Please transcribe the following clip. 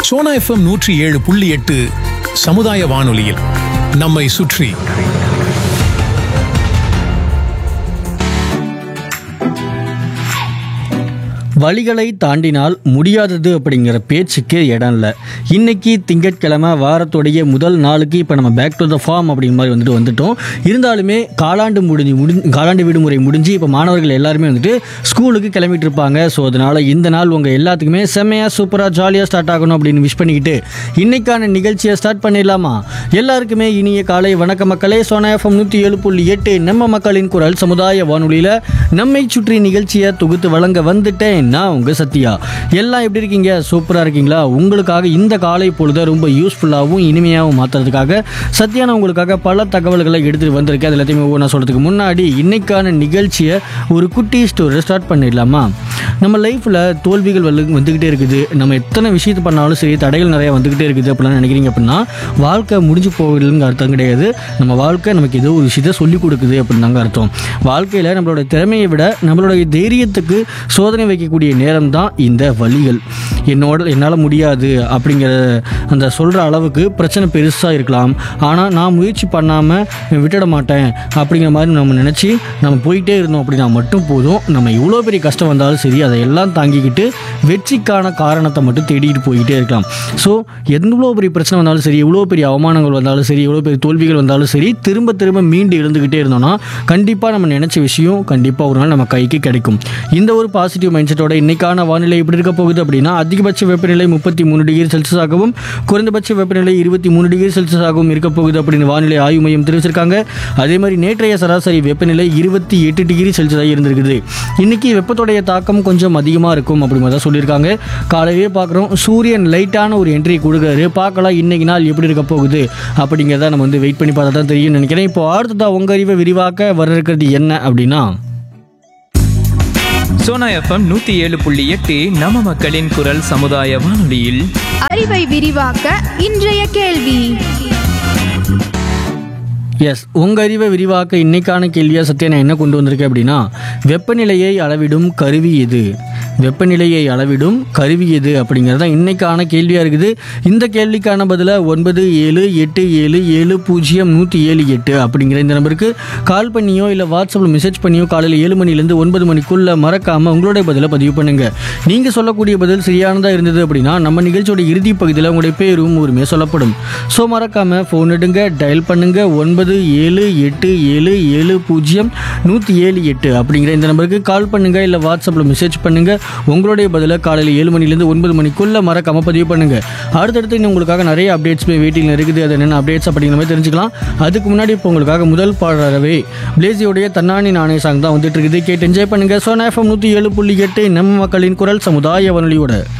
Sona FM நூற்றி ஏழு புள்ளி எட்டு சமுதாய வானொலியில் நம்மை சுற்றி வழிகளை தாண்டினால் முடியாதது அப்படிங்கிற பேச்சுக்கு இடம் இல்லை இன்னைக்கு திங்கட்கிழமை வாரத்துடைய முதல் நாளுக்கு இப்போ நம்ம பேக் டு த ஃபார்ம் அப்படிங்கிற மாதிரி வந்துட்டு வந்துட்டோம் இருந்தாலுமே காலாண்டு முடிஞ்சு முடி காலாண்டு விடுமுறை முடிஞ்சு இப்போ மாணவர்கள் எல்லாருமே வந்துட்டு ஸ்கூலுக்கு கிளம்பிட்டு இருப்பாங்க ஸோ அதனால் இந்த நாள் உங்கள் எல்லாத்துக்குமே செம்மையாக சூப்பராக ஜாலியாக ஸ்டார்ட் ஆகணும் அப்படின்னு விஷ் பண்ணிக்கிட்டு இன்னைக்கான நிகழ்ச்சியை ஸ்டார்ட் பண்ணிடலாமா எல்லாருக்குமே இனிய காலை வணக்க மக்களே சோனா எஃப்எம் நூற்றி ஏழு புள்ளி எட்டு நம்ம மக்களின் குரல் சமுதாய வானொலியில் நம்மை சுற்றி நிகழ்ச்சியை தொகுத்து வழங்க வந்துட்டேன் நான் உங்கள் சத்யா எல்லாம் எப்படி இருக்கீங்க சூப்பராக இருக்கீங்களா உங்களுக்காக இந்த காலை பொழுதை ரொம்ப யூஸ்ஃபுல்லாகவும் இனிமையாகவும் மாற்றுறதுக்காக சத்யா நான் உங்களுக்காக பல தகவல்களை எடுத்துகிட்டு வந்திருக்கேன் அது எல்லாத்தையுமே ஒவ்வொன்றா சொல்கிறதுக்கு முன்னாடி இன்னைக்கான நிகழ்ச்சியை ஒரு குட்டி ஸ்டோரி ஸ்டார்ட் பண்ணிடலாமா நம்ம லைஃப்பில் தோல்விகள் வந்து வந்துக்கிட்டே இருக்குது நம்ம எத்தனை விஷயத்தை பண்ணாலும் சரி தடைகள் நிறையா வந்துக்கிட்டே இருக்குது அப்படிலாம் நினைக்கிறீங்க அப்படின்னா வாழ்க்கை முடிஞ்சு போகலங்க அர்த்தம் கிடையாது நம்ம வாழ்க்கை நமக்கு ஏதோ ஒரு விஷயத்தை சொல்லிக் கொடுக்குது அப்படின்னு தாங்க அர்த்தம் வாழ்க்கையில் நம்மளோட திறமையை விட நம்மளுடைய தைரியத்துக்கு சோதனை வைக்கக்கூடிய நேரம் தான் இந்த வழிகள் என்னோட என்னால் முடியாது அப்படிங்கிற அந்த சொல்கிற அளவுக்கு பிரச்சனை பெருசாக இருக்கலாம் ஆனால் நான் முயற்சி பண்ணாமல் விட்டுட மாட்டேன் அப்படிங்கிற மாதிரி நம்ம நினச்சி நம்ம போயிட்டே இருந்தோம் அப்படின்னா மட்டும் போதும் நம்ம எவ்வளோ பெரிய கஷ்டம் வந்தாலும் சரி அதை எல்லாம் தாங்கிக்கிட்டு வெற்றிக்கான காரணத்தை மட்டும் தேடிட்டு போய்கிட்டே இருக்கலாம் ஸோ எவ்வளோ பெரிய பிரச்சனை வந்தாலும் சரி எவ்வளோ பெரிய அவமானங்கள் வந்தாலும் சரி எவ்வளோ பெரிய தோல்விகள் வந்தாலும் சரி திரும்ப திரும்ப மீண்டு எழுந்துக்கிட்டே இருந்தோம்னா கண்டிப்பாக நம்ம நினச்ச விஷயம் கண்டிப்பாக ஒரு நாள் நம்ம கைக்கு கிடைக்கும் இந்த ஒரு பாசிட்டிவ் மைண்ட் செட்டோட இன்னைக்கான வானிலை எப்படி இருக்க போகுது அப்படின்னா அதிகபட்ச வெப்பநிலை முப்பத்தி மூணு டிகிரி செல்சியஸாகவும் குறைந்தபட்ச வெப்பநிலை இருபத்தி மூணு டிகிரி செல்சியஸாகவும் இருக்க போகுது அப்படின்னு வானிலை ஆய்வு மையம் தெரிவிச்சிருக்காங்க அதே மாதிரி நேற்றைய சராசரி வெப்பநிலை இருபத்தி எட்டு டிகிரி செல்சியஸாக இருந்திருக்குது இன்னைக்கு வெப்பத்தோடைய தாக்கம் கொஞ்சம் அதிகமாக இருக்கும் அப்படி மாதிரி தான் சொல்லியிருக்காங்க காலையிலேயே பார்க்குறோம் சூரியன் லைட்டான ஒரு என்ட்ரி கொடுக்குறாரு பார்க்கலாம் இன்னைக்கு நாள் எப்படி இருக்க போகுது அப்படிங்கிறத நம்ம வந்து வெயிட் பண்ணி பார்த்தா தான் தெரியும் நினைக்கிறேன் இப்போ அடுத்ததாக உங்கள் அறிவை விரிவாக்க வர இருக்கிறது என்ன அப்படின்னா சோனா எஃப்எம் நூத்தி ஏழு புள்ளி எட்டு நம்ம மக்களின் குரல் சமுதாய வானொலியில் அறிவை விரிவாக்க இன்றைய கேள்வி எஸ் உங்கள் அறிவை விரிவாக்க இன்னைக்கான கேள்வியாக சத்யா நான் என்ன கொண்டு வந்திருக்கேன் அப்படின்னா வெப்பநிலையை அளவிடும் கருவி எது வெப்பநிலையை அளவிடும் கருவி எது அப்படிங்கிறது தான் இன்னைக்கான கேள்வியாக இருக்குது இந்த கேள்விக்கான பதிலை ஒன்பது ஏழு எட்டு ஏழு ஏழு பூஜ்ஜியம் நூற்றி ஏழு எட்டு அப்படிங்கிற இந்த நம்பருக்கு கால் பண்ணியோ இல்லை வாட்ஸ்அப்பில் மெசேஜ் பண்ணியோ காலையில் ஏழு மணிலேருந்து ஒன்பது மணிக்குள்ளே மறக்காமல் உங்களுடைய பதிலை பதிவு பண்ணுங்கள் நீங்கள் சொல்லக்கூடிய பதில் சரியானதாக இருந்தது அப்படின்னா நம்ம நிகழ்ச்சியோட இறுதி பகுதியில் உங்களுடைய பேரும் ஊருமே சொல்லப்படும் ஸோ மறக்காமல் ஃபோன் எடுங்க டயல் பண்ணுங்க ஒன்பது ஏழு எட்டு ஏழு ஏழு பூஜ்ஜியம் நூற்றி ஏழு எட்டு அப்படிங்கிற இந்த நம்பருக்கு கால் பண்ணுங்க இல்லை வாட்ஸ்அப்பில் மெசேஜ் பண்ணுங்க உங்களுடைய பதிலை காலையில் ஏழு மணிலேருந்து ஒன்பது மணிக்குள்ளே மறக்காம பதிவு பண்ணுங்க அடுத்தடுத்து இன்னும் உங்களுக்காக நிறைய அப்டேட்ஸ் வெயிட்டிங் இருக்குது அது என்னென்ன அப்டேட்ஸ் அப்படிங்கிற மாதிரி தெரிஞ்சுக்கலாம் அதுக்கு முன்னாடி இப்போ உங்களுக்காக முதல் பாடறவே பிளேசியோடைய தன்னானி நாணய சாங் தான் வந்துட்டு இருக்குது கேட்டு என்ஜாய் பண்ணுங்க சோனா எஃப்எம் நூற்றி ஏழு புள்ளி எட்டு நம்ம மக்களின் குரல் சமுதாய வானொலியோட